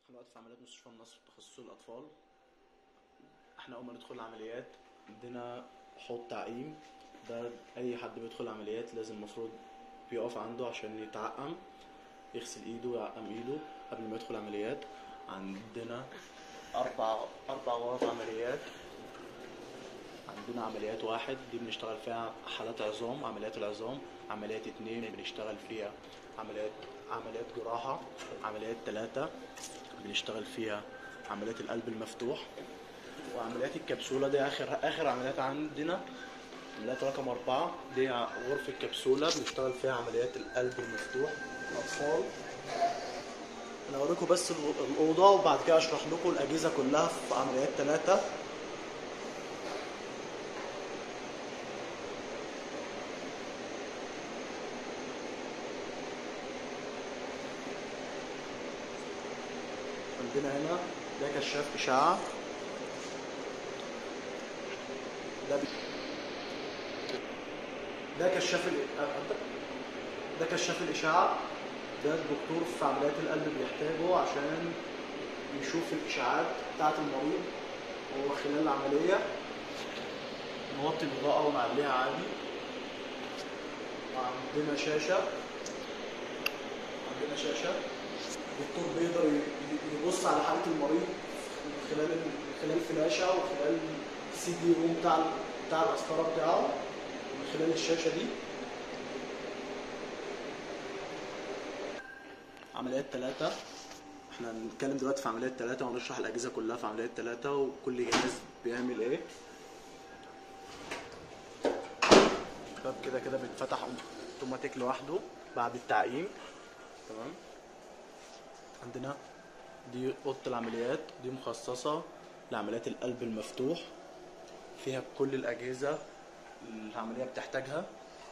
احنا دلوقتي في عمليات مستشفى النصر تخصص الأطفال احنا أول ما ندخل العمليات عندنا حوض تعقيم ده أي حد بيدخل عمليات لازم المفروض بيقف عنده عشان يتعقم يغسل ايده ويعقم ايده قبل ما يدخل عمليات عندنا أربع أربع غرف عمليات عندنا عمليات واحد دي بنشتغل فيها حالات عظام عمليات العظام عمليات اتنين بنشتغل فيها عمليات عمليات جراحة عمليات تلاتة بنشتغل فيها عمليات القلب المفتوح وعمليات الكبسولة دي آخر آخر عمليات عندنا عمليات رقم أربعة دي غرفة كبسولة بنشتغل فيها عمليات القلب المفتوح الأطفال أنا أوريكم بس الأوضة وبعد كده أشرح لكم الأجهزة كلها في عمليات تلاتة عندنا هنا ده كشاف إشعة ده بي... ده كشاف ال... ده كشاف الإشعة ده الدكتور في عمليات القلب بيحتاجه عشان يشوف الإشعاعات بتاعة المريض وهو خلال العملية نوطي الإضاءة ونعليها عادي وعندنا شاشة عندنا شاشة الدكتور بيقدر يبص على حالة المريض من خلال من خلال فلاشة وخلال السي دي روم بتاع بتاع القسطرة بتاعه من خلال الشاشة دي عمليات ثلاثة احنا هنتكلم دلوقتي في عمليات ثلاثة وهنشرح الأجهزة كلها في عمليات ثلاثة وكل جهاز بيعمل ايه باب كده كده بيتفتح اوتوماتيك لوحده بعد التعقيم تمام عندنا دي اوضه العمليات دي مخصصه لعمليات القلب المفتوح فيها كل الاجهزه اللي العمليه بتحتاجها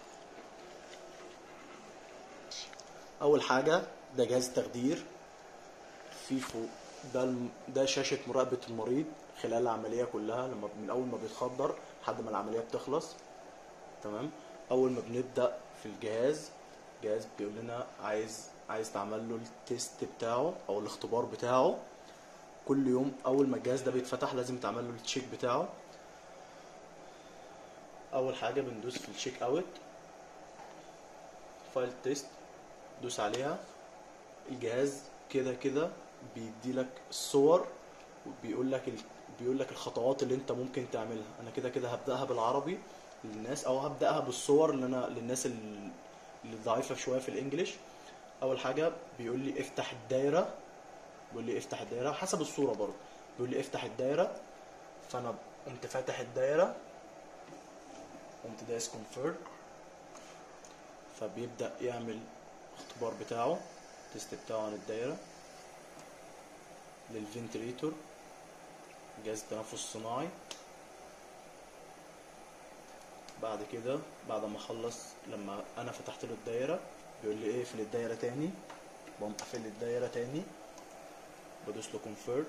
اول حاجه ده جهاز تخدير في فوق ده الم... ده شاشه مراقبه المريض خلال العمليه كلها لما من اول ما بيتخدر لحد ما العمليه بتخلص تمام اول ما بنبدا في الجهاز جهاز بيقول لنا عايز عايز تعمل له التيست بتاعه او الاختبار بتاعه كل يوم اول ما الجهاز ده بيتفتح لازم تعمل له التشيك بتاعه اول حاجه بندوس في التشيك اوت فايل تيست دوس عليها الجهاز كده كده بيدي لك الصور وبيقول لك ال... بيقول لك الخطوات اللي انت ممكن تعملها انا كده كده هبداها بالعربي للناس او هبداها بالصور اللي انا للناس اللي ضعيفه شويه في الانجليش اول حاجه بيقول لي افتح الدايره بيقول لي افتح الدايره حسب الصوره برضه بيقول لي افتح الدايره فانا قمت فاتح الدايره قمت دايس كونفيرم فبيبدا يعمل اختبار بتاعه تيست بتاعه عن الدايره للفنتريتور جهاز تنفس صناعي بعد كده بعد ما اخلص لما انا فتحت له الدايره بيقول لي اقفل الدايره تاني بقوم قافل الدايره تاني بدوس له كونفيرم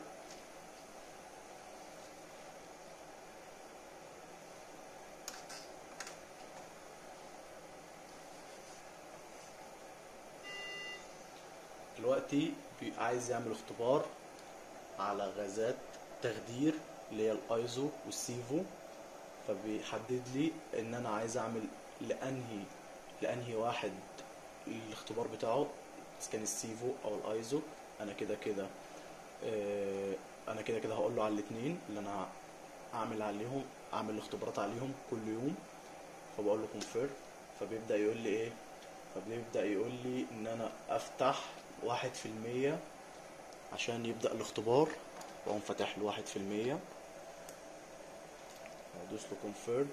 دلوقتي عايز يعمل اختبار على غازات تخدير اللي هي الايزو والسيفو فبيحدد لي ان انا عايز اعمل لانهي لانهي واحد الاختبار بتاعه اذا كان السيفو او الايزو انا كده كده اه انا كده كده هقول له على الاثنين اللي انا اعمل عليهم اعمل الاختبارات عليهم كل يوم فبقول له كونفير فبيبدا يقول لي ايه فبيبدا يقول لي ان انا افتح واحد في المية عشان يبدا الاختبار واقوم فاتح له واحد في المية وادوس له كونفيرم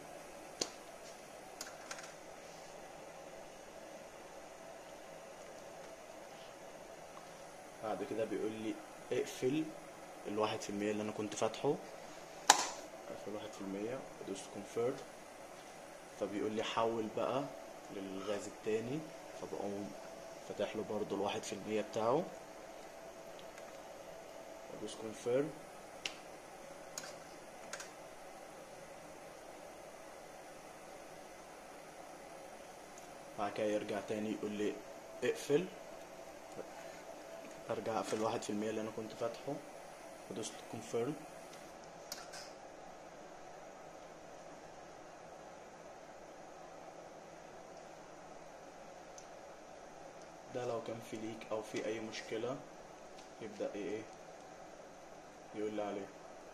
بعد كده بيقول لي اقفل الواحد في المية اللي انا كنت فاتحه اقفل واحد في المية ادوس كونفيرم فبيقول لي حول بقى للغاز التاني فبقوم فاتح له برضه الواحد في المية بتاعه ادوس كونفيرم بعد كده يرجع تاني يقول لي اقفل هرجع اقفل واحد في المية اللي انا كنت فاتحه ودوست كونفيرم ده لو كان في ليك او في اي مشكلة يبدأ ايه يقول لي عليه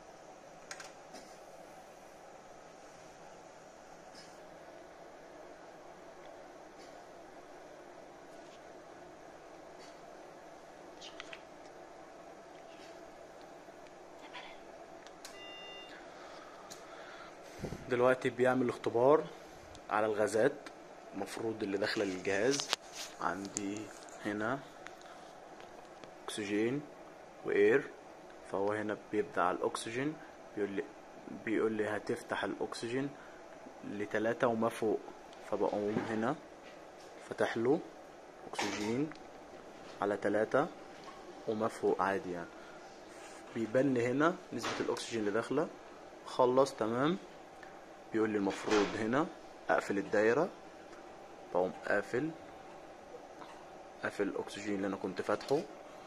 دلوقتي بيعمل اختبار على الغازات المفروض اللي داخله للجهاز عندي هنا اكسجين واير فهو هنا بيبدأ على الاكسجين بيقول لي بيقول لي هتفتح الاكسجين لتلاتة وما فوق فبقوم هنا فتح له اكسجين على تلاتة وما فوق عادي يعني بيبان لي هنا نسبة الاكسجين اللي داخلة خلص تمام بيقول لي المفروض هنا اقفل الدايرة بقوم قافل قافل الاكسجين اللي انا كنت فاتحه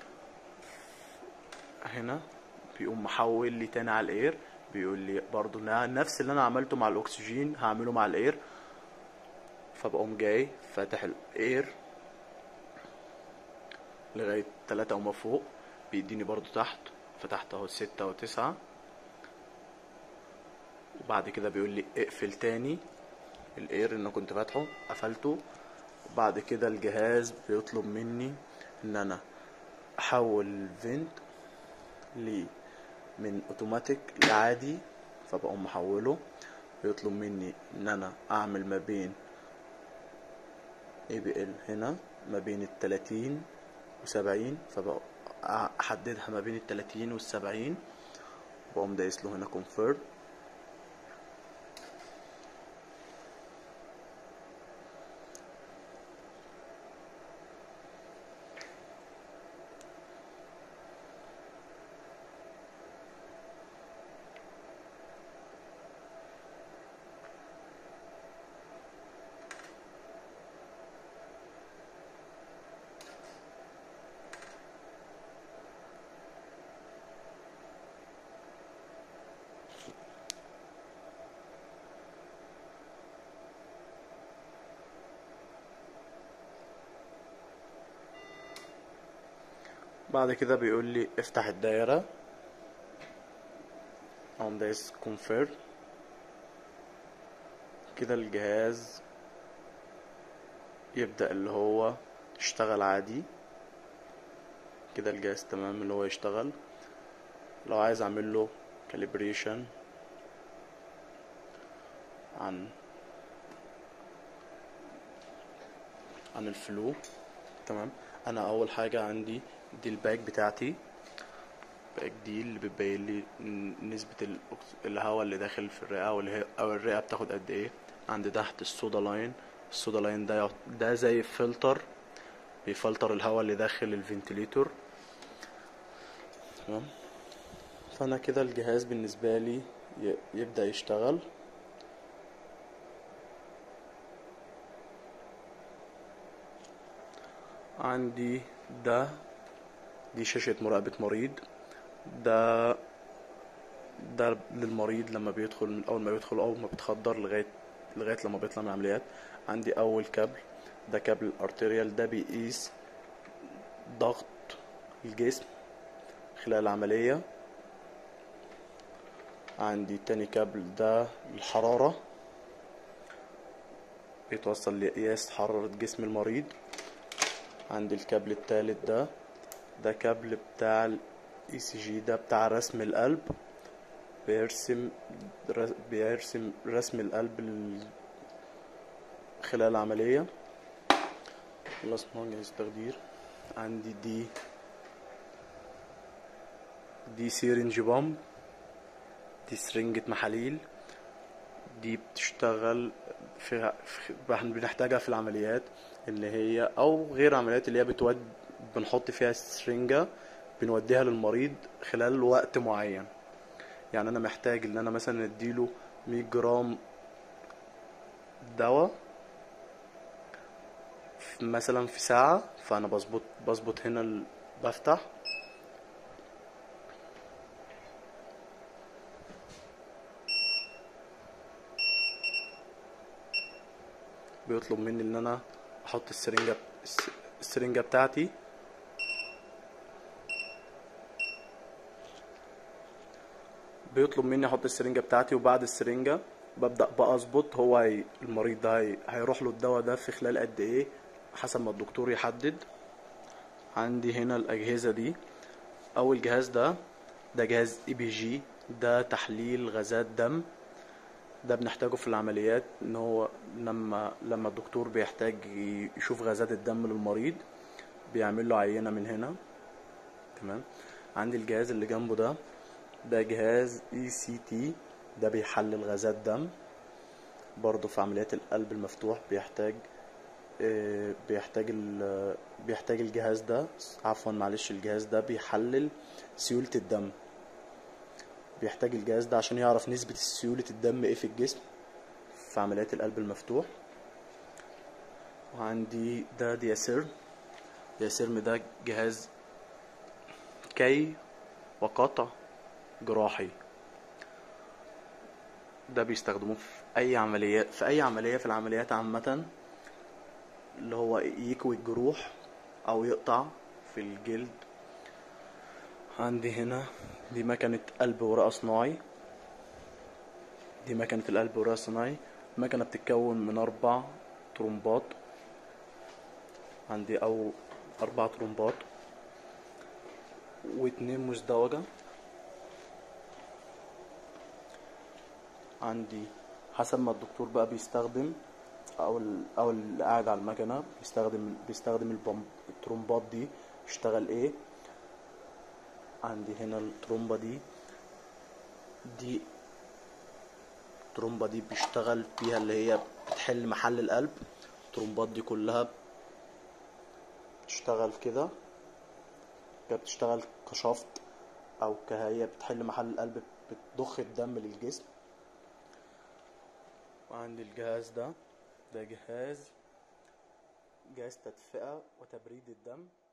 هنا بيقوم محول لي تاني على الاير بيقول لي برضو نا- نفس اللي انا عملته مع الاكسجين هعمله مع الاير فبقوم جاي فاتح الاير لغاية تلاتة وما فوق بيديني برضو تحت فتحت اهو ستة وتسعة وبعد كده بيقول لي اقفل تاني الاير اللي انا كنت فاتحه قفلته وبعد كده الجهاز بيطلب مني ان انا احول الفنت ل من اوتوماتيك لعادي فبقوم محوله بيطلب مني ان انا اعمل ما بين اي بي ال هنا ما بين التلاتين وسبعين فبقى احددها ما بين التلاتين والسبعين بقوم دايس له هنا كونفيرم بعد كده بيقول لي افتح الدايرة اقوم دايس كونفير كده الجهاز يبدأ اللي هو يشتغل عادي كده الجهاز تمام اللي هو يشتغل لو عايز اعمل له كاليبريشن عن عن الفلو تمام انا اول حاجه عندي دي الباك بتاعتي باك دي اللي بتبين لي ن- نسبه الأكس- الهواء اللي داخل في الرئه او الهي- او الرئه بتاخد قد ايه عندي تحت الصودا لاين الصودا لاين ده يعت- ده زي فلتر بيفلتر الهواء اللي داخل الفنتليتور تمام فانا كده الجهاز بالنسبه لي ي- يبدا يشتغل عندي ده دي شاشة مراقبة مريض ده ده للمريض لما بيدخل أول ما بيدخل أول ما بيتخدر لغاية لغاية لما بيطلع من العمليات عندي أول كابل ده كابل الأرتيريال ده بيقيس ضغط الجسم خلال العملية عندي تاني كابل ده الحرارة بيتوصل لقياس حرارة جسم المريض عندي الكابل التالت ده ده كابل بتاع الاي سي جي ده بتاع رسم القلب بيرسم رس- بيرسم رسم القلب ال- خلال العملية خلصنا جهاز التخدير عندي دي دي سيرنج بامب دي سرنجة محاليل دي بتشتغل في, في احنا بنحتاجها في العمليات اللي هي او غير عمليات اللي هي بتود بنحط فيها السرنجة بنوديها للمريض خلال وقت معين يعني انا محتاج ان انا مثلا اديله 100 جرام دواء في- مثلا في ساعة فانا بظبط بظبط هنا ال... بفتح بيطلب مني ان انا احط السرنجة الس- السرنجة بتاعتي بيطلب مني احط السرنجة بتاعتي وبعد السرنجة ببدأ بقى اظبط هو هي المريض ده هي هيروح له الدواء ده في خلال قد ايه حسب ما الدكتور يحدد عندي هنا الأجهزة دي أول جهاز ده ده جهاز اي بي جي ده تحليل غازات دم ده بنحتاجه في العمليات ان هو لما لما الدكتور بيحتاج ي- يشوف غازات الدم للمريض بيعمل له عينة من هنا تمام عندي الجهاز اللي جنبه ده ده جهاز اي سي تي ده بيحلل غازات دم برضه في عمليات القلب المفتوح بيحتاج آه، بيحتاج ال- بيحتاج الجهاز ده عفوا معلش الجهاز ده بيحلل سيولة الدم بيحتاج الجهاز ده عشان يعرف نسبة سيولة الدم ايه في الجسم في عمليات القلب المفتوح وعندي ده دياسيرم دياسيرم ده جهاز كي وقطع جراحي ده بيستخدموه في اي عمليات في اي عملية في العمليات عامة اللي هو يكوي الجروح او يقطع في الجلد عندي هنا دي مكنة قلب ورئة صناعي دي مكنة القلب ورئة صناعي المكنة بتتكون من أربع طرمبات عندي أو أربع طرمبات واتنين مزدوجة عندي حسب ما الدكتور بقى بيستخدم او ال- او اللي قاعد على المكنه بيستخدم بيستخدم البمب الترومبات دي يشتغل ايه عندي هنا الترومبه دي دي الترومبه دي بيشتغل فيها اللي هي بتحل محل القلب الترومبات دي كلها بتشتغل كده كده بتشتغل كشفط او كهي بتحل محل القلب بتضخ الدم للجسم وعندي الجهاز ده ده جهاز جهاز تدفئة وتبريد الدم